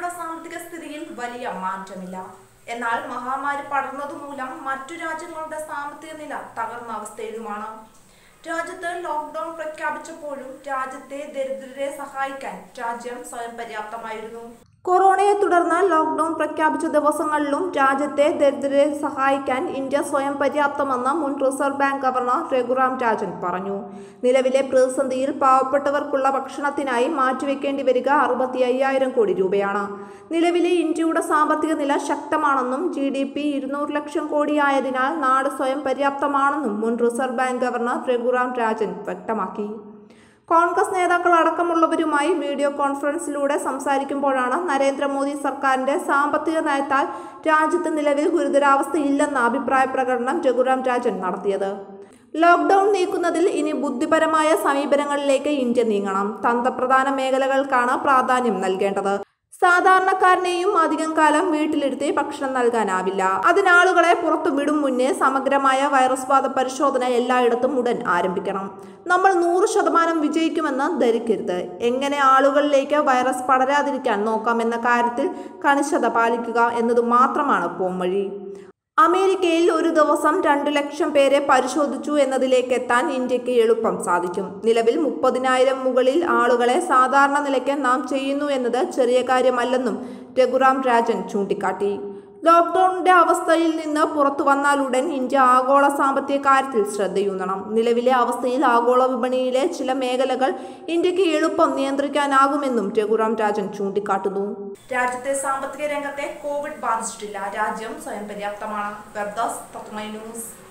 ഇന്ത്യയുടെ സാമ്പത്തിക സ്ഥിതിയിൽ വലിയ മാറ്റമില്ല എന്നാൽ മഹാമാരി പടർന്നതുമൂലം മറ്റു രാജ്യങ്ങളുടെ സാമ്പത്തിക നില തകർന്ന അവസ്ഥയിലുമാണ് രാജ്യത്ത് ലോക്ക്ഡൌൺ പ്രഖ്യാപിച്ചപ്പോഴും രാജ്യത്തെ ദരിദ്രരെ സഹായിക്കാൻ രാജ്യം സ്വയം പര്യാപ്തമായിരുന്നു കൊറോണയെ തുടർന്ന് ലോക്ക്ഡൌൺ പ്രഖ്യാപിച്ച ദിവസങ്ങളിലും രാജ്യത്തെ ദരിദ്രരെ സഹായിക്കാൻ ഇന്ത്യ സ്വയം പര്യാപ്തമെന്ന് മുൻ reserve bank governor Raghuram Rajan പറഞ്ഞു നിലവിലെ പ്രതിസന്ധിയിൽ പാവപ്പെട്ടവർക്കുള്ള ഭക്ഷണത്തിനായി മാറ്റിവെക്കേണ്ടി വരിക അറുപത്തി അയ്യായിരം കോടി രൂപയാണ് നിലവിലെ ഇന്ത്യയുടെ സാമ്പത്തിക നില ശക്തമാണെന്നും ജി ഡി പി ഇരുന്നൂറ് ലക്ഷം കോടിയായതിനാൽ നാട് സ്വയം പര്യാപ്തമാണെന്നും മുൻ reserve bank governor Raghuram Rajan വ്യക്തമാക്കി കോൺഗ്രസ് നേതാക്കൾ അടക്കമുള്ളവരുമായി വീഡിയോ കോൺഫറൻസിലൂടെ സംസാരിക്കുമ്പോഴാണ് നരേന്ദ്രമോദി സർക്കാരിന്റെ സാമ്പത്തിക നയത്താൽ രാജ്യത്ത് നിലവിൽ ഗുരുതരാവസ്ഥയില്ലെന്ന അഭിപ്രായ പ്രകടനം രഘുറാം രാജൻ നടത്തിയത് ലോക്ക്ഡൌൺ നീക്കുന്നതിൽ ഇനി ബുദ്ധിപരമായ സമീപനങ്ങളിലേക്ക് ഇന്ത്യ നീങ്ങണം തന്ത്രപ്രധാന മേഖലകൾക്കാണ് പ്രാധാന്യം നൽകേണ്ടത് സാധാരണക്കാരനെയും അധികം കാലം വീട്ടിലിരുത്തി ഭക്ഷണം നൽകാനാവില്ല അതിനാളുകളെ പുറത്തു വിടും മുന്നേ സമഗ്രമായ വൈറസ് ബാധ പരിശോധന എല്ലായിടത്തും ഉടൻ ആരംഭിക്കണം നമ്മൾ നൂറ് ശതമാനം വിജയിക്കുമെന്ന് ധരിക്കരുത് എങ്ങനെ ആളുകളിലേക്ക് വൈറസ് പടരാതിരിക്കാൻ നോക്കാമെന്ന കാര്യത്തിൽ കണിശത പാലിക്കുക എന്നത് മാത്രമാണ് പോംവഴി അമേരിക്കയിൽ ഒരു ദിവസം രണ്ടു ലക്ഷം പേരെ പരിശോധിച്ചു എന്നതിലേക്ക് എത്താൻ ഇന്ത്യക്ക് എളുപ്പം സാധിക്കും നിലവിൽ മുപ്പതിനായിരം മുകളിൽ ആളുകളെ സാധാരണ നിലയ്ക്ക് നാം ചെയ്യുന്നു എന്നത് ചെറിയ കാര്യമല്ലെന്നും രഘുറാം രാജൻ ചൂണ്ടിക്കാട്ടി ലോക്ക്ഡൌണിന്റെ അവസ്ഥയിൽ നിന്ന് പുറത്തു വന്നാലുടൻ ഇന്ത്യ ആഗോള സാമ്പത്തിക കാര്യത്തിൽ ശ്രദ്ധയൂന്നണം നിലവിലെ അവസ്ഥയിൽ ആഗോള വിപണിയിലെ ചില മേഖലകൾ ഇന്ത്യക്ക് എളുപ്പം നിയന്ത്രിക്കാനാകുമെന്നും രഘുറാം രാജൻ ചൂണ്ടിക്കാട്ടുന്നു രാജ്യത്തെ സാമ്പത്തിക രംഗത്തെ കോവിഡ് ബാധിച്ചിട്ടില്ല രാജ്യം സ്വയം പര്യാപ്തമാണ് വെബ് ഡെസ്ക് തത്വമൈ ന്യൂസ്